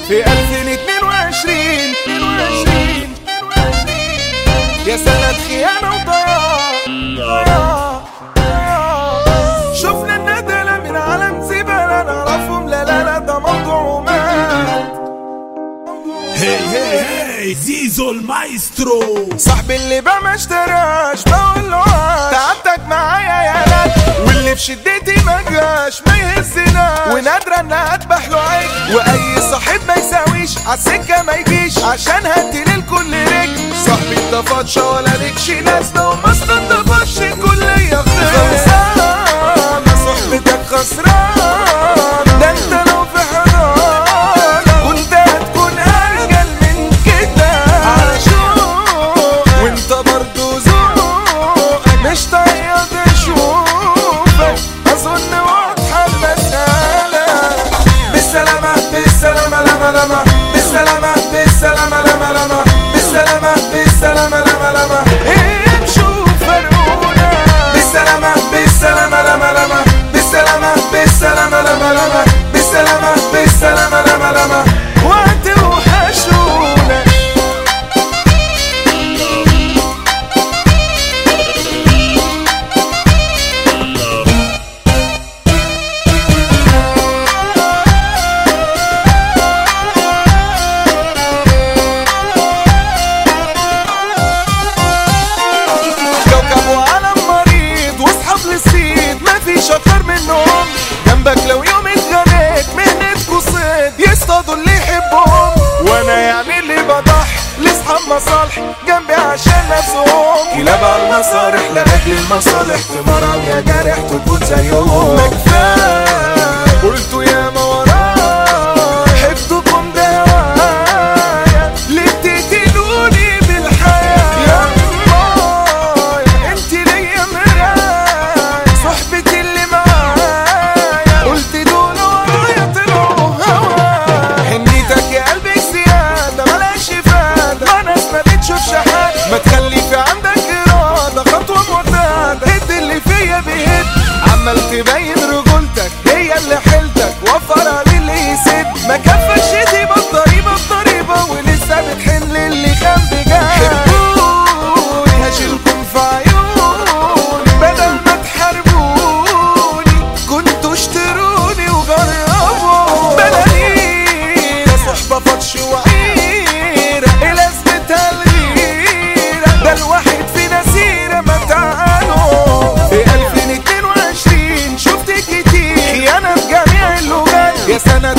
في 2022 22 يا سنة خيانة وضياع ضياع ضياع. شفنا الندلة من عالم زبالة نعرفهم لا لا لا ده موضوع ومات هي هي هي زيزو المايسترو صاحبي اللي بقى ما اشتراش بقول له عاش تعبتك معايا يا لك واللي في شدتي ما جاش ما يهزنا ونادرة ان اذبح له عيش واي صاحب ما يساويش عالسكة ما يجيش عشان هدي للكل رجل صاحبي انطفطش ولا لكش لازمة وما استنطفش الكلية خسرانة صحبتك خسرانة ده انت لو في حضانة كنت هتكون ارجل من كده على شوق وانت برضو ذوقك مش طايق اشوفك اظن واضحة المسألة بالسلامة بالسلامة لما لما بالسلامة بالسلامة لما لما بالسلامة بالسلامة لما لما امشوا فرقونا بالسلامة بالسلامة لما لما بالسلامة بالسلامة لما لما بالسلامة بالسلامة لما لما وقت وحشونا كوكب وعالم مريض واصحاب للصيد مفيش اكتر منهم جنبك لو يوم اتغنيت مهنتكوا صيد يصطادوا اللي يحبهم وانا يعني اللي بضحي لاصحاب مصالح جنبي عشان نفسهم كلاب على المصالح لاجل المصالح تمرن يا جارح تكون زيهم ما كفايه قلتوا يا ما ورايا حبتكم دوايا ليه بتقتلوني بالحياه يا مايا انت ليا مرايا صحبتي اللي معايا قلت دول ورايا طلعوا هوا حنيتك يا قلبي زيادة ملاش افادة ما ناس ما بتشوفش حاجة ما تخلي في عندك إرادة خطوة معتادة هد اللي فيا بيهد عمال تبين رجولتك هي اللي حيلتك وفر للي يسد ما كفكش دي بالضريبة بضريبة ولسه بتحن للي كان بجد حبوني هشيلكم في عيوني بدل ما تحاربوني كنتوا اشتروني وجربوا بلالينا صحبة فتش وعيرة ايه لازمتها الغيرة ده الواحد فينا سيرة ما تعالوا في 2022 شفت كتير خيانة في جميع اللغات يا سنة